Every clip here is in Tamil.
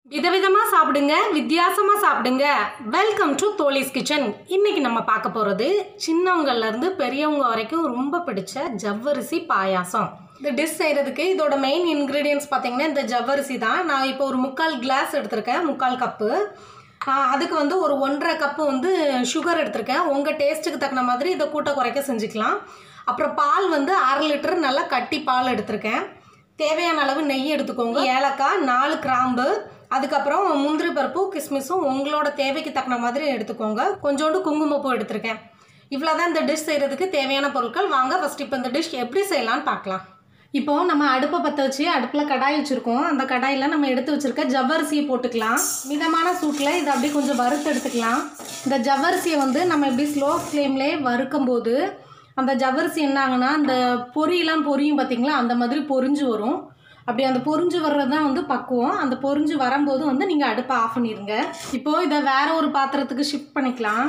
விதவிதமாக சாப்பிடுங்க வித்தியாசமாக சாப்பிடுங்க வெல்கம் டு தோலிஸ் கிச்சன் இன்னைக்கு நம்ம பார்க்க போகிறது சின்னவங்கள்லேருந்து பெரியவங்க வரைக்கும் ரொம்ப பிடிச்ச ஜவ்வரிசி பாயாசம் இந்த டிஷ் செய்கிறதுக்கு இதோட மெயின் இன்க்ரீடியன்ஸ் பார்த்தீங்கன்னா இந்த ஜவ்வரிசி தான் நான் இப்போ ஒரு முக்கால் கிளாஸ் எடுத்திருக்கேன் முக்கால் கப்பு அதுக்கு வந்து ஒரு ஒன்றரை கப்பு வந்து சுகர் எடுத்திருக்கேன் உங்கள் டேஸ்ட்டுக்கு தகுந்த மாதிரி இதை கூட்ட குறைக்க செஞ்சுக்கலாம் அப்புறம் பால் வந்து அரை லிட்டர் நல்லா கட்டி பால் எடுத்திருக்கேன் தேவையான அளவு நெய் எடுத்துக்கோங்க ஏலக்காய் நாலு கிராம்பு அதுக்கப்புறம் முந்திரி பருப்பு கிஸ்மிஸும் உங்களோட தேவைக்கு தகுந்த மாதிரி எடுத்துக்கோங்க கொஞ்சோண்டு குங்குமப்பூ எடுத்திருக்கேன் இவ்வளோ தான் இந்த டிஷ் செய்கிறதுக்கு தேவையான பொருட்கள் வாங்க ஃபஸ்ட் இப்போ இந்த டிஷ் எப்படி செய்யலாம்னு பார்க்கலாம் இப்போ நம்ம அடுப்பை பற்ற வச்சு அடுப்பில் கடாய் வச்சுருக்கோம் அந்த கடாயில் நம்ம எடுத்து வச்சுருக்க ஜவ்வரிசியை போட்டுக்கலாம் மிதமான சூட்டில் இதை அப்படியே கொஞ்சம் வறுத்து எடுத்துக்கலாம் இந்த ஜவ்வரிசியை வந்து நம்ம எப்படி ஸ்லோ ஃப்ளேம்லேயே வறுக்கும் போது அந்த ஜவ்வரிசி என்ன ஆகுனா அந்த பொரியெல்லாம் பொரியும் பார்த்தீங்களா அந்த மாதிரி பொரிஞ்சு வரும் அப்படி அந்த பொரிஞ்சு வர்றது தான் வந்து பக்குவம் அந்த பொரிஞ்சு வரும்போது வந்து நீங்கள் அடுப்பை ஆஃப் பண்ணிடுங்க இப்போது இதை வேற ஒரு பாத்திரத்துக்கு ஷிஃப்ட் பண்ணிக்கலாம்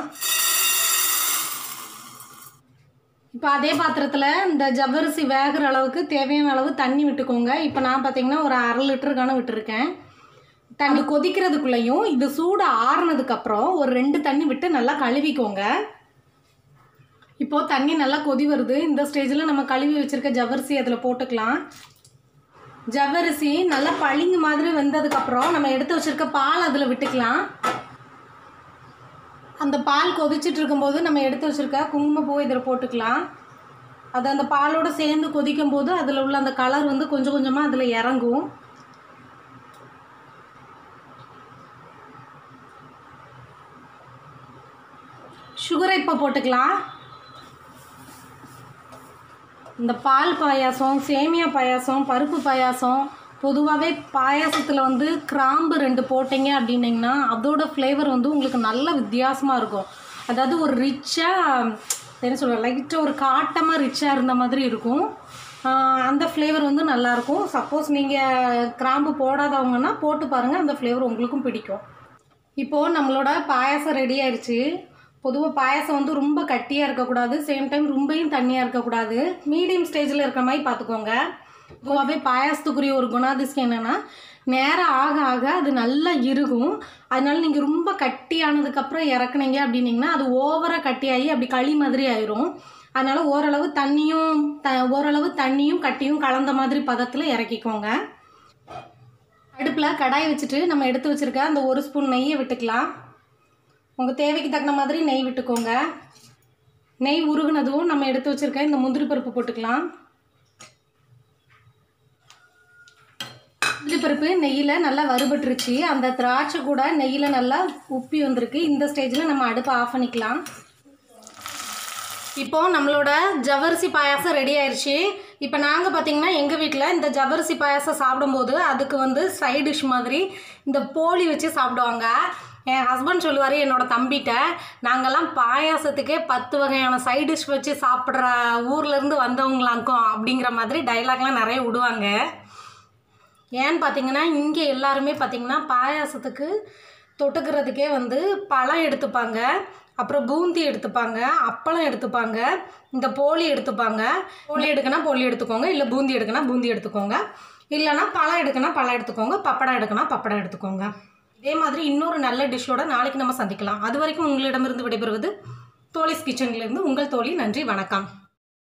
இப்போ அதே பாத்திரத்தில் இந்த ஜவ்வரிசி வேகிற அளவுக்கு தேவையான அளவு தண்ணி விட்டுக்கோங்க இப்போ நான் பார்த்தீங்கன்னா ஒரு அரை லிட்டருக்கான விட்டுருக்கேன் தண்ணி கொதிக்கிறதுக்குள்ளேயும் இது சூடு ஆறுனதுக்கப்புறம் ஒரு ரெண்டு தண்ணி விட்டு நல்லா கழுவிக்கோங்க இப்போது தண்ணி நல்லா கொதி வருது இந்த ஸ்டேஜில் நம்ம கழுவி வச்சுருக்க ஜவ்வரிசி அதில் போட்டுக்கலாம் ஜவ்வரிசி நல்லா பளிங்கு மாதிரி வெந்ததுக்கப்புறம் நம்ம எடுத்து வச்சுருக்க பால் அதில் விட்டுக்கலாம் அந்த பால் கொதிச்சிட்டு இருக்கும்போது நம்ம எடுத்து வச்சுருக்க குங்குமப்பூ இதில் போட்டுக்கலாம் அது அந்த பாலோடு சேர்ந்து கொதிக்கும் போது அதில் உள்ள அந்த கலர் வந்து கொஞ்சம் கொஞ்சமாக அதில் இறங்கும் சுகரை இப்போ போட்டுக்கலாம் இந்த பால் பாயாசம் சேமியா பாயாசம் பருப்பு பாயாசம் பொதுவாகவே பாயாசத்தில் வந்து கிராம்பு ரெண்டு போட்டிங்க அப்படின்னிங்கன்னா அதோட ஃப்ளேவர் வந்து உங்களுக்கு நல்ல வித்தியாசமாக இருக்கும் அதாவது ஒரு ரிச்சாக என்ன சொல்கிறது லைட்டாக ஒரு காட்டமாக ரிச்சாக இருந்த மாதிரி இருக்கும் ஆஹ் அந்த ஃப்ளேவர் வந்து நல்லாயிருக்கும் சப்போஸ் நீங்கள் கிராம்பு போடாதவங்கன்னா போட்டு பாருங்கள் அந்த ஃப்ளேவர் உங்களுக்கும் பிடிக்கும் இப்போது நம்மளோட பாயாசம் ரெடி ஆயிடுச்சு பொதுவாக பாயாசம் வந்து ரொம்ப கட்டியாக இருக்கக்கூடாது சேம் டைம் ரொம்பவும் தண்ணியாக இருக்கக்கூடாது மீடியம் ஸ்டேஜில் இருக்கிற மாதிரி பார்த்துக்கோங்க பொதுவாகவே பாயாசத்துக்குரிய ஒரு குணாதிசயம் என்னென்னா நேரம் ஆக ஆக அது நல்லா இறுகும் அதனால நீங்கள் ரொம்ப கட்டியானதுக்கப்புறம் இறக்குனீங்க அப்படின்னீங்கன்னா அது ஓவராக கட்டியாகி அப்படி களி மாதிரி ஆயிரும் அதனால ஓரளவு தண்ணியும் த ஓரளவு தண்ணியும் கட்டியும் கலந்த மாதிரி பதத்தில் இறக்கிக்கோங்க அடுப்பில் கடாய் வச்சுட்டு நம்ம எடுத்து வச்சுருக்க அந்த ஒரு ஸ்பூன் நெய்யை விட்டுக்கலாம் உங்கள் தேவைக்கு தகுந்த மாதிரி நெய் விட்டுக்கோங்க நெய் உருகுனதும் நம்ம எடுத்து வச்சுருக்க இந்த முந்திரி பருப்பு போட்டுக்கலாம் முந்திரி பருப்பு நெய்யில் நல்லா வறுபட்டுருச்சு அந்த திராட்சை கூட நெய்யில் நல்லா உப்பி வந்திருக்கு இந்த ஸ்டேஜில் நம்ம அடுப்பை ஆஃப் பண்ணிக்கலாம் இப்போ நம்மளோட ஜவ்வரிசி பாயாசம் ரெடி ஆயிடுச்சு இப்போ நாங்கள் பார்த்தீங்கன்னா எங்கள் வீட்டில் இந்த ஜவ்வரிசி பாயாசம் சாப்பிடும்போது அதுக்கு வந்து சைட் டிஷ் மாதிரி இந்த போலி வச்சு சாப்பிடுவாங்க என் ஹஸ்பண்ட் சொல்லுவார் என்னோட தம்பிகிட்ட நாங்கள்லாம் பாயாசத்துக்கே பத்து வகையான சைட் டிஷ் வச்சு சாப்பிட்ற ஊர்லேருந்து வந்தவங்களாக்கும் அப்படிங்கிற மாதிரி டைலாக்லாம் நிறைய விடுவாங்க ஏன்னு பார்த்தீங்கன்னா இங்கே எல்லாருமே பார்த்தீங்கன்னா பாயாசத்துக்கு தொட்டுக்கிறதுக்கே வந்து பழம் எடுத்துப்பாங்க அப்புறம் பூந்தி எடுத்துப்பாங்க அப்பளம் எடுத்துப்பாங்க இந்த போலி எடுத்துப்பாங்க போலி எடுக்கனா போலி எடுத்துக்கோங்க இல்லை பூந்தி எடுக்கனா பூந்தி எடுத்துக்கோங்க இல்லைனா பழம் எடுக்கனா பழம் எடுத்துக்கோங்க பப்படம் எடுக்கனா பப்படம் எடுத்துக்கோங்க இதே மாதிரி இன்னொரு நல்ல டிஷ்ஷோட நாளைக்கு நம்ம சந்திக்கலாம் அது வரைக்கும் உங்களிடமிருந்து விடைபெறுவது தோலிஸ் கிச்சன்லேருந்து உங்கள் தோழி நன்றி வணக்கம்